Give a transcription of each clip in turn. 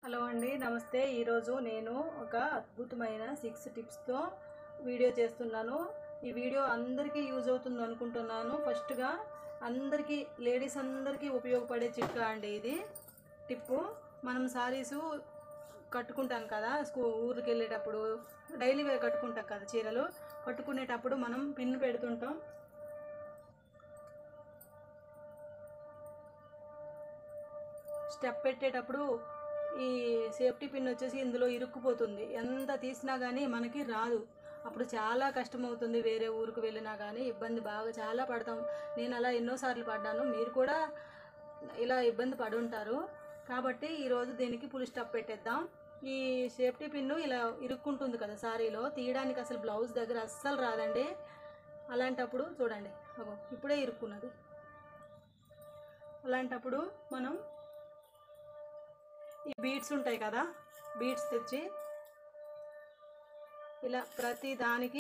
hello అండి నమస్తే ఈరోజు నేను ఒక అద్భుతమైన సిక్స్ టిప్స్తో వీడియో చేస్తున్నాను ఈ వీడియో అందరికీ యూజ్ అవుతుంది అనుకుంటున్నాను ఫస్ట్గా అందరికీ లేడీస్ అందరికీ ఉపయోగపడే చిట్కా అండి ఇది టిప్పు మనం సారీసు కట్టుకుంటాం కదా స్కూ ఊరికి వెళ్ళేటప్పుడు డైలీ వేర్ కట్టుకుంటాం కదా చీరలు కట్టుకునేటప్పుడు మనం పిన్ పెడుతుంటాం స్టెప్ పెట్టేటప్పుడు ఈ సేఫ్టీ పిన్ వచ్చేసి ఇందులో ఇరుక్కుపోతుంది ఎంత తీసినా కానీ మనకి రాదు అప్పుడు చాలా కష్టం అవుతుంది వేరే ఊరికి వెళ్ళినా కానీ ఇబ్బంది బాగా చాలా పడతాం నేను అలా ఎన్నోసార్లు పడ్డాను మీరు కూడా ఇలా ఇబ్బంది పడి ఉంటారు కాబట్టి ఈరోజు దీనికి పులి స్టాప్ పెట్టేద్దాం ఈ సేఫ్టీ పిన్ను ఇలా ఇరుక్కుంటుంది కదా సారీలో తీయడానికి అసలు బ్లౌజ్ దగ్గర అస్సలు రాదండి అలాంటప్పుడు చూడండి అగో ఇప్పుడే ఇరుక్కున్నది అలాంటప్పుడు మనం ఈ బీడ్స్ ఉంటాయి కదా బీడ్స్ తెచ్చి ఇలా ప్రతి దానికి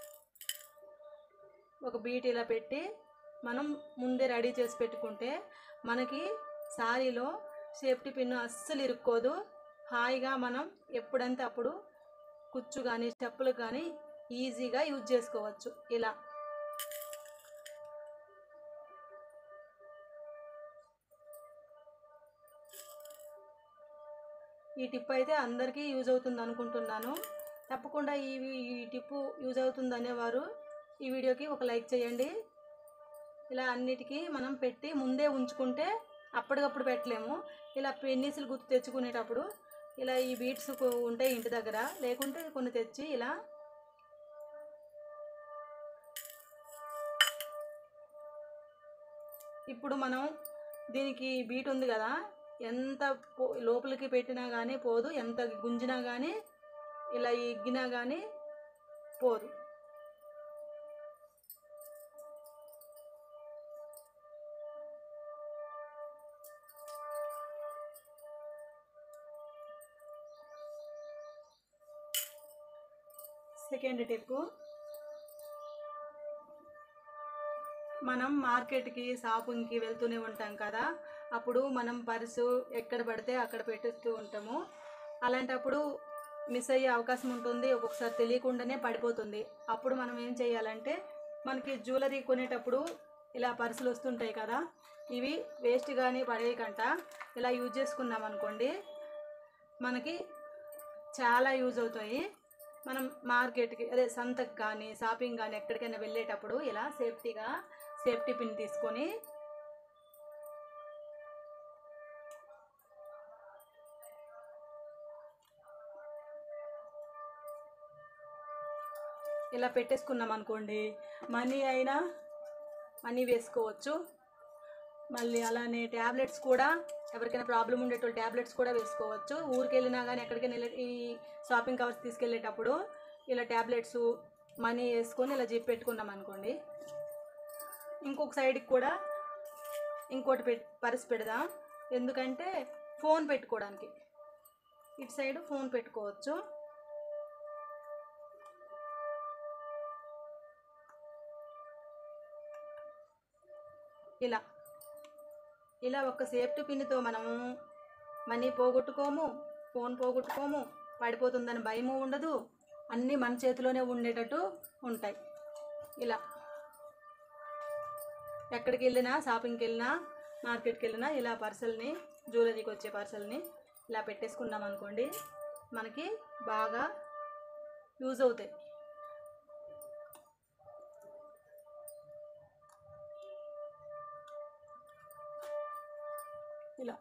ఒక బీట్ ఇలా పెట్టి మనం ముందే రెడీ చేసి పెట్టుకుంటే మనకి శారీలో సేఫ్టీ పిన్ అస్సలు ఇరుక్కోదు హాయిగా మనం ఎప్పుడంటే అప్పుడు కుచ్చు కానీ స్టెప్పులు కానీ ఈజీగా యూజ్ చేసుకోవచ్చు ఇలా ఈ టిప్ అయితే అందరికీ యూజ్ అవుతుంది అనుకుంటున్నాను తప్పకుండా ఈ ఈ టిప్పు యూజ్ అవుతుంది అనేవారు ఈ వీడియోకి ఒక లైక్ చేయండి ఇలా అన్నిటికీ మనం పెట్టి ముందే ఉంచుకుంటే అప్పటికప్పుడు పెట్టలేము ఇలా పెన్నీసులు గుర్తు తెచ్చుకునేటప్పుడు ఇలా ఈ బీట్స్ ఉంటాయి ఇంటి దగ్గర లేకుంటే కొన్ని తెచ్చి ఇలా ఇప్పుడు మనం దీనికి బీట్ ఉంది కదా ఎంత పో లోపలికి పెట్టినా కానీ పోదు ఎంత గుంజినా కానీ ఇలా ఎగ్గినా కానీ పోదు సెకండ్ టిప్ మనం మార్కెట్కి షాపింగ్కి వెళ్తూనే ఉంటాం కదా అప్పుడు మనం పర్సు ఎక్కడ పడితే అక్కడ పెట్టేస్తూ ఉంటాము అలాంటప్పుడు మిస్ అయ్యే అవకాశం ఉంటుంది ఒక్కొక్కసారి తెలియకుండానే పడిపోతుంది అప్పుడు మనం ఏం చేయాలంటే మనకి జ్యువెలరీ కొనేటప్పుడు ఇలా పర్సులు వస్తుంటాయి కదా ఇవి వేస్ట్ కానీ పడేయకంట ఇలా యూజ్ చేసుకున్నాం అనుకోండి మనకి చాలా యూజ్ అవుతాయి మనం మార్కెట్కి అదే సంతకు కానీ షాపింగ్ కానీ ఎక్కడికైనా వెళ్ళేటప్పుడు ఇలా సేఫ్టీగా సేఫ్టీ పిన్ తీసుకొని ఇలా పెట్టేసుకున్నాం అనుకోండి మనీ అయినా మనీ వేసుకోవచ్చు మళ్ళీ అలానే ట్యాబ్లెట్స్ కూడా ఎవరికైనా ప్రాబ్లం ఉండేటోళ్ళు ట్యాబ్లెట్స్ కూడా వేసుకోవచ్చు ఊరికి వెళ్ళినా కానీ ఎక్కడికైనా వెళ్ళే ఈ షాపింగ్ కవర్స్ తీసుకెళ్ళేటప్పుడు ఇలా ట్యాబ్లెట్స్ మనీ వేసుకొని ఇలా జిప్ పెట్టుకున్నాం అనుకోండి ఇంకొక సైడ్కి కూడా ఇంకోటి పెట్ పర్స్ పెడదాం ఎందుకంటే ఫోన్ పెట్టుకోవడానికి ఇటు సైడ్ ఫోన్ పెట్టుకోవచ్చు ఇలా ఇలా ఒక సేఫ్టీ పిన్తో మనము మనీ పోగొట్టుకోము ఫోన్ పోగొట్టుకోము పడిపోతుందని భయము ఉండదు అన్నీ మన చేతిలోనే ఉండేటట్టు ఉంటాయి ఇలా ఎక్కడికి వెళ్ళినా షాపింగ్కి వెళ్ళినా మార్కెట్కి వెళ్ళినా ఇలా పర్సల్ని జ్యువెలరీకి వచ్చే పర్సల్ని ఇలా పెట్టేసుకున్నాం అనుకోండి మనకి బాగా యూజ్ అవుతాయి ఇలా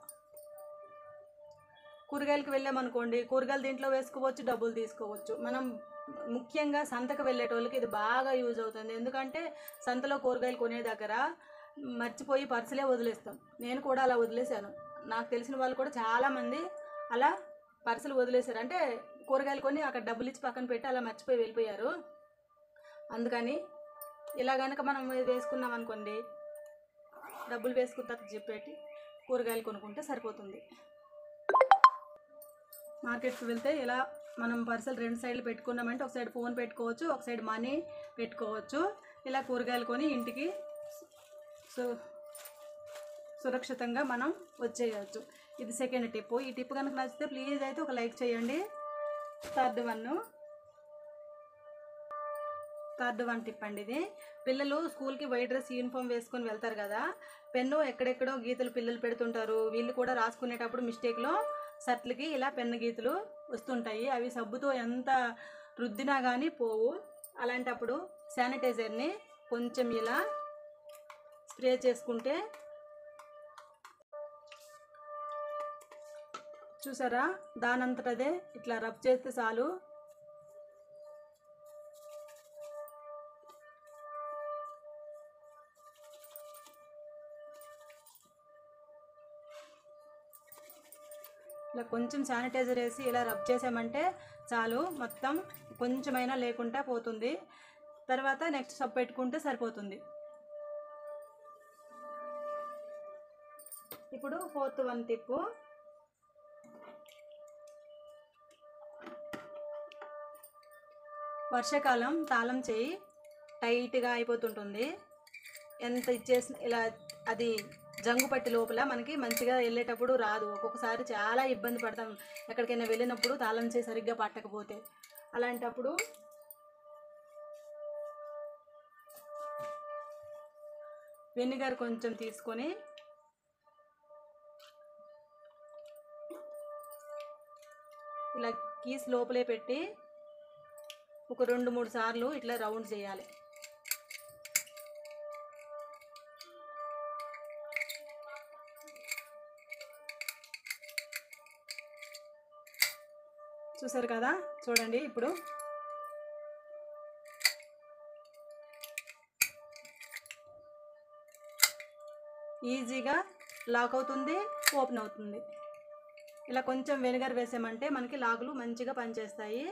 కూరగాయలకు వెళ్ళామనుకోండి కూరగాయలు దీంట్లో వేసుకోవచ్చు డబ్బులు తీసుకోవచ్చు మనం ముఖ్యంగా సంతకు వెళ్ళేటోళ్ళకి ఇది బాగా యూజ్ అవుతుంది ఎందుకంటే సంతలో కూరగాయలు కొనే దగ్గర మర్చిపోయి పర్సులే వదిలేస్తాం నేను కూడా అలా వదిలేశాను నాకు తెలిసిన వాళ్ళు కూడా చాలామంది అలా పర్సులు వదిలేశారు అంటే కూరగాయలు కొని అక్కడ డబ్బులు ఇచ్చి పక్కన పెట్టి అలా మర్చిపోయి వెళ్ళిపోయారు అందుకని ఇలా కనుక మనం వేసుకున్నాం అనుకోండి డబ్బులు వేసుకున్న తర్వాత జిప్ పెట్టి కూరగాయలు కొనుక్కుంటే సరిపోతుంది మార్కెట్కి వెళ్తే ఇలా మనం పర్సల్ రెండు సైడ్లు పెట్టుకున్నామంటే ఒక సైడ్ ఫోన్ పెట్టుకోవచ్చు ఒక సైడ్ మనీ పెట్టుకోవచ్చు ఇలా కూరగాయలు కొని ఇంటికి సు సురక్షితంగా మనం వచ్చేయచ్చు ఇది సెకండ్ టిప్ ఈ టిప్ కనుక నచ్చితే ప్లీజ్ అయితే ఒక లైక్ చేయండి third one third one tip అండి ఇది పిల్లలు స్కూల్కి వైట్ డ్రెస్ యూనిఫామ్ వేసుకొని వెళ్తారు కదా పెన్ను ఎక్కడెక్కడో గీతలు పిల్లలు పెడుతుంటారు వీళ్ళు కూడా రాసుకునేటప్పుడు మిస్టేక్లో షర్ట్లకి ఇలా పెన్ను గీతలు వస్తుంటాయి అవి సబ్బుతో ఎంత రుద్దినా కానీ పోవు అలాంటప్పుడు శానిటైజర్ని కొంచెం ఇలా స్ప్రే చేసుకుంటే చూసారా దానంతటదే ఇట్లా రబ్ చేస్తే చాలు ఇలా కొంచెం శానిటైజర్ వేసి ఇలా రబ్ చేసామంటే చాలు మొత్తం కొంచెమైనా లేకుండా పోతుంది తర్వాత నెక్స్ట్ సబ్బు పెట్టుకుంటే సరిపోతుంది ఇప్పుడు ఫోర్త్ వన్ టిప్పు వర్షాకాలం తాళం చేయి టైట్గా అయిపోతుంటుంది ఎంత ఇచ్చేసిన ఇలా అది జంగు పట్టి లోపల మనకి మంచిగా వెళ్ళేటప్పుడు రాదు ఒక్కొక్కసారి చాలా ఇబ్బంది పడతాం ఎక్కడికైనా వెళ్ళినప్పుడు తాళం చేయి సరిగ్గా పట్టకపోతే అలాంటప్పుడు వెనిగర్ కొంచెం తీసుకొని ఇలా కీస్ లోపలే పెట్టి ఒక రెండు మూడు సార్లు ఇట్లా రౌండ్ చేయాలి చూసారు కదా చూడండి ఇప్పుడు ఈజీగా లాక్ అవుతుంది ఓపెన్ అవుతుంది ఇలా కొంచెం వెనిగర్ వేసామంటే మనకి లాగులు మంచిగా పనిచేస్తాయి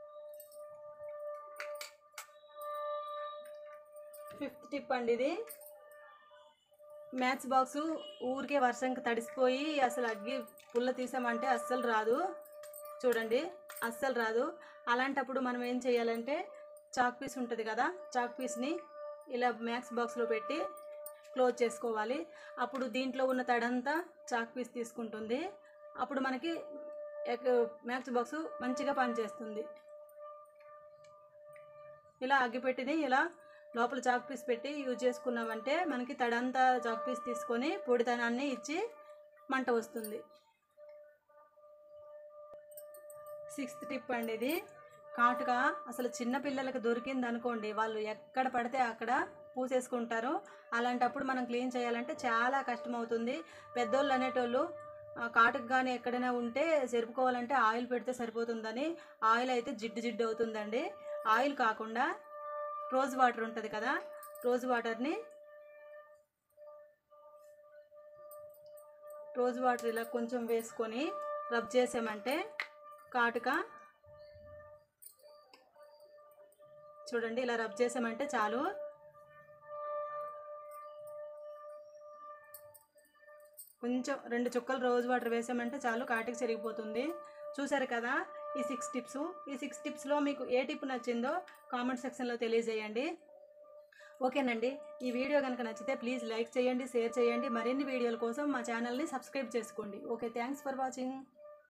ఫిఫ్త్ టిప్ అండి ఇది మ్యాచ్ బాక్స్ ఊరికే వర్షంకి తడిసిపోయి అసలు అగ్గి పుల్ల తీసామంటే అస్సలు రాదు చూడండి అస్సలు రాదు అలాంటప్పుడు మనం ఏం చేయాలంటే చాక్ పీస్ ఉంటుంది కదా చాక్ పీస్ని ఇలా మ్యాక్స్ బాక్స్లో పెట్టి క్లోజ్ చేసుకోవాలి అప్పుడు దీంట్లో ఉన్న తడంతా చాక్ పీస్ తీసుకుంటుంది అప్పుడు మనకి మ్యాక్స్ బాక్స్ మంచిగా పనిచేస్తుంది ఇలా అగ్గిపెట్టిని ఇలా లోపల చాక్ పీస్ పెట్టి యూజ్ చేసుకున్నామంటే మనకి తడంతా చాక్ పీస్ తీసుకొని పొడితనాన్ని ఇచ్చి మంట వస్తుంది సిక్స్త్ టిప్ అండి ఇది కాటుక అసలు చిన్న పిల్లలకు దొరికింది అనుకోండి వాళ్ళు ఎక్కడ పడితే అక్కడ పూసేసుకుంటారు అలాంటప్పుడు మనం క్లీన్ చేయాలంటే చాలా కష్టం అవుతుంది పెద్దోళ్ళు అనేటోళ్ళు ఆ, కాటుక కానీ ఎక్కడైనా ఉంటే జరుపుకోవాలంటే ఆయిల్ పెడితే సరిపోతుందని ఆయిల్ అయితే జిడ్డు జిడ్డు అవుతుందండి ఆయిల్ కాకుండా రోజ్ వాటర్ ఉంటుంది కదా రోజ్ వాటర్ని రోజ్ వాటర్ ఇలా కొంచెం వేసుకొని రబ్ చేసామంటే కాటుక చూడండి ఇలా రబ్ చేసామంటే చాలు కొంచెం రెండు చుక్కలు రోజ్ వాటర్ వేసామంటే చాలు కాటికి చెరిగిపోతుంది చూసారు కదా ఈ సిక్స్ టిప్స్ ఈ సిక్స్ టిప్స్లో మీకు ఏ టిప్ నచ్చిందో కామెంట్ సెక్షన్లో తెలియజేయండి ఓకేనండి ఈ వీడియో కనుక నచ్చితే ప్లీజ్ లైక్ చేయండి షేర్ చేయండి మరిన్ని వీడియోల కోసం మా ఛానల్ని సబ్స్క్రైబ్ చేసుకోండి ఓకే థ్యాంక్స్ ఫర్ వాచింగ్